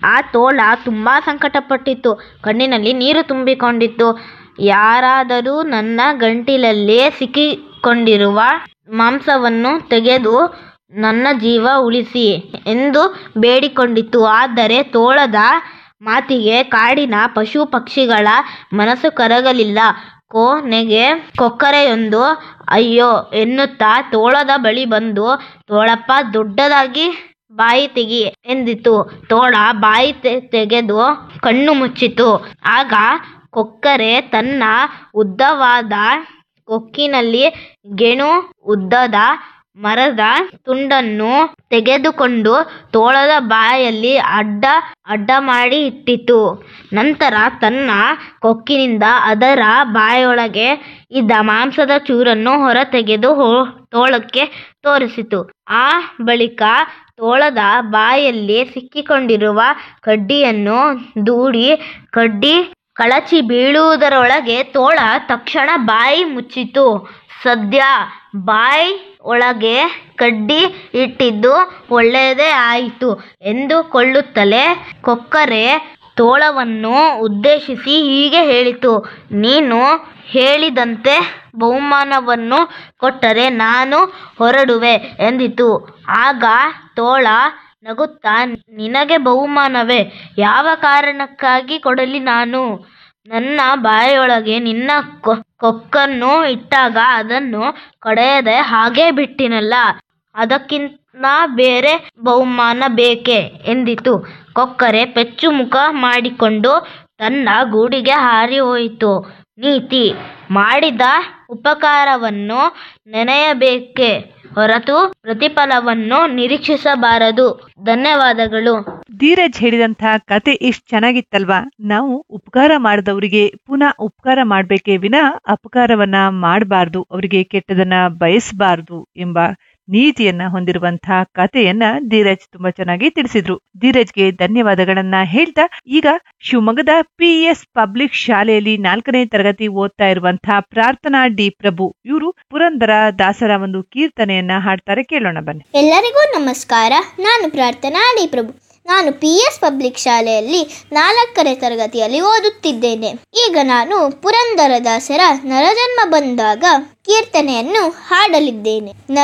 ಆ ತೋಳ ತುಂಬ ಸಂಕಟಪಟ್ಟಿತ್ತು ಕಣ್ಣಿನಲ್ಲಿ ನೀರು ತುಂಬಿಕೊಂಡಿತ್ತು ಯಾರಾದರೂ ನನ್ನ ಗಂಟಿಲಲ್ಲಿ ಸಿಕ್ಕಿಕೊಂಡಿರುವ ಮಾಂಸವನ್ನು ತೆಗೆದು ನನ್ನ ಜೀವ ಉಳಿಸಿ ಎಂದು ಬೇಡಿಕೊಂಡಿತು ಆದರೆ ತೋಳದ ಮಾತಿಗೆ ಕಾಡಿನ ಪಶು ಪಕ್ಷಿಗಳ ಮನಸ್ಸು ಕರಗಲಿಲ್ಲ ಕೊನೆಗೆ ಕೊಕ್ಕರೆಯೊಂದು ಅಯ್ಯೋ ಎನ್ನುತ್ತಾ ತೋಳದ ಬಳಿ ಬಂದು ತೋಳಪ್ಪ ದೊಡ್ಡದಾಗಿ ಬಾಯಿ ತೆಗಿ ಎಂದಿತು ತೋಳ ಬಾಯಿ ತೆಗೆದು ಕಣ್ಣು ಮುಚ್ಚಿತು ಆಗ ಕೊಕ್ಕರೆ ತನ್ನ ಉದ್ದವಾದ ಕೊಕ್ಕಿನಲ್ಲಿ ಗೆಣು ಉದ್ದದ ಮರದ ತುಂಡನ್ನು ತೆಗೆದುಕೊಂಡು ತೋಳದ ಬಾಯಲ್ಲಿ ಅಡ್ಡ ಅಡ್ಡ ಮಾಡಿ ಇಟ್ಟಿತು ನಂತರ ತನ್ನ ಕೊಕ್ಕಿನಿಂದ ಅದರ ಬಾಯೊಳಗೆ ಇದ್ದ ಮಾಂಸದ ಚೂರನ್ನು ಹೊರತೆಗೆದು ತೋಳಕ್ಕೆ ತೋರಿಸಿತು ಆ ಬಳಿಕ ತೋಳದ ಬಾಯಲ್ಲಿ ಸಿಕ್ಕಿಕೊಂಡಿರುವ ಕಡ್ಡಿಯನ್ನು ದೂಡಿ ಕಡ್ಡಿ ಕಳಚಿ ಬೀಳುವುದರೊಳಗೆ ತೋಳ ತಕ್ಷಣ ಬಾಯಿ ಮುಚ್ಚಿತು ಸದ್ಯ ಬಾಯಿ ಒಳಗೆ ಕಡ್ಡಿ ಇಟ್ಟಿದ್ದು ಒಳ್ಳೆಯದೇ ಆಯಿತು ಎಂದುಕೊಳ್ಳುತ್ತಲೇ ಕೊಕ್ಕರೆ ತೋಳವನ್ನು ಉದ್ದೇಶಿಸಿ ಹೀಗೆ ಹೇಳಿತು ನೀನು ಹೇಳಿದಂತೆ ಬಹುಮಾನವನ್ನು ಕೊಟ್ಟರೆ ನಾನು ಹೊರಡುವೆ ಎಂದಿತು ಆಗ ತೋಳ ನಗುತ್ತಾ ನಿನಗೆ ಬಹುಮಾನವೇ ಯಾವ ಕಾರಣಕ್ಕಾಗಿ ಕೊಡಲಿ ನಾನು ನನ್ನ ಬಾಯೊಳಗೆ ನಿನ್ನ ಕೊಕ್ಕನ್ನು ಇಟ್ಟಾಗ ಅದನ್ನು ಕಡಿಯದೆ ಹಾಗೇ ಬಿಟ್ಟೆನಲ್ಲ ಅದಕ್ಕಿಂತ ಬೇರೆ ಬಹುಮಾನ ಬೇಕೇ ಎಂದಿತು ಕೊಕ್ಕರೆ ಪೆಚ್ಚು ಮುಖ ಮಾಡಿಕೊಂಡು ತನ್ನ ಗೂಡಿಗೆ ಹಾರಿ ಹೋಯಿತು ನೀತಿ ಮಾಡಿದ ಉಪಕಾರವನ್ನು ನೆನೆಯಬೇಕೇ ಹೊರತು ಪ್ರತಿಫಲವನ್ನು ನಿರೀಕ್ಷಿಸಬಾರದು ಧನ್ಯವಾದಗಳು ಧೀರಜ್ ಹೇಳಿದಂತಹ ಕತೆ ಎಷ್ಟು ಚೆನ್ನಾಗಿತ್ತಲ್ವಾ ನಾವು ಉಪಕಾರ ಮಾಡಿದವರಿಗೆ ಪುನಃ ಉಪಕಾರ ಮಾಡ್ಬೇಕೇ ವಿನ ಅಪಕಾರವನ್ನ ಮಾಡಬಾರ್ದು ಅವರಿಗೆ ಕೆಟ್ಟದನ್ನ ಬಯಸಬಾರ್ದು ಎಂಬ ನೀತಿಯನ್ನ ಹೊಂದಿರುವಂತಹ ಕಥೆಯನ್ನ ಧೀರಜ್ ತುಂಬಾ ಚೆನ್ನಾಗಿ ತಿಳಿಸಿದ್ರು ಧೀರಜ್ಗೆ ಧನ್ಯವಾದಗಳನ್ನ ಹೇಳ್ತಾ ಈಗ ಶಿವಮೊಗ್ಗದ ಪಿ ಎಸ್ ಪಬ್ಲಿಕ್ ಶಾಲೆಯಲ್ಲಿ ನಾಲ್ಕನೇ ತರಗತಿ ಓದ್ತಾ ಇರುವಂತಹ ಪ್ರಾರ್ಥನಾ ಡಿ ಪ್ರಭು ಇವರು ಪುರಂದರ ದಾಸರ ಒಂದು ಕೀರ್ತನೆಯನ್ನ ಹಾಡ್ತಾರೆ ಕೇಳೋಣ ಬನ್ನಿ ಎಲ್ಲರಿಗೂ ನಮಸ್ಕಾರ ನಾನು ಪ್ರಾರ್ಥನಾ ಡಿ ಪ್ರಭು ನಾನು ಪಿ ಎಸ್ ಪಬ್ಲಿಕ್ ಶಾಲೆಯಲ್ಲಿ ನಾಲ್ಕನೇ ತರಗತಿಯಲ್ಲಿ ಓದುತ್ತಿದ್ದೇನೆ ಈಗ ನಾನು ಪುರಂದರದಾಸರ ನರಜನ್ಮ ಬಂದಾಗ ಕೀರ್ತನೆಯನ್ನು ಹಾಡಲಿದ್ದೇನೆ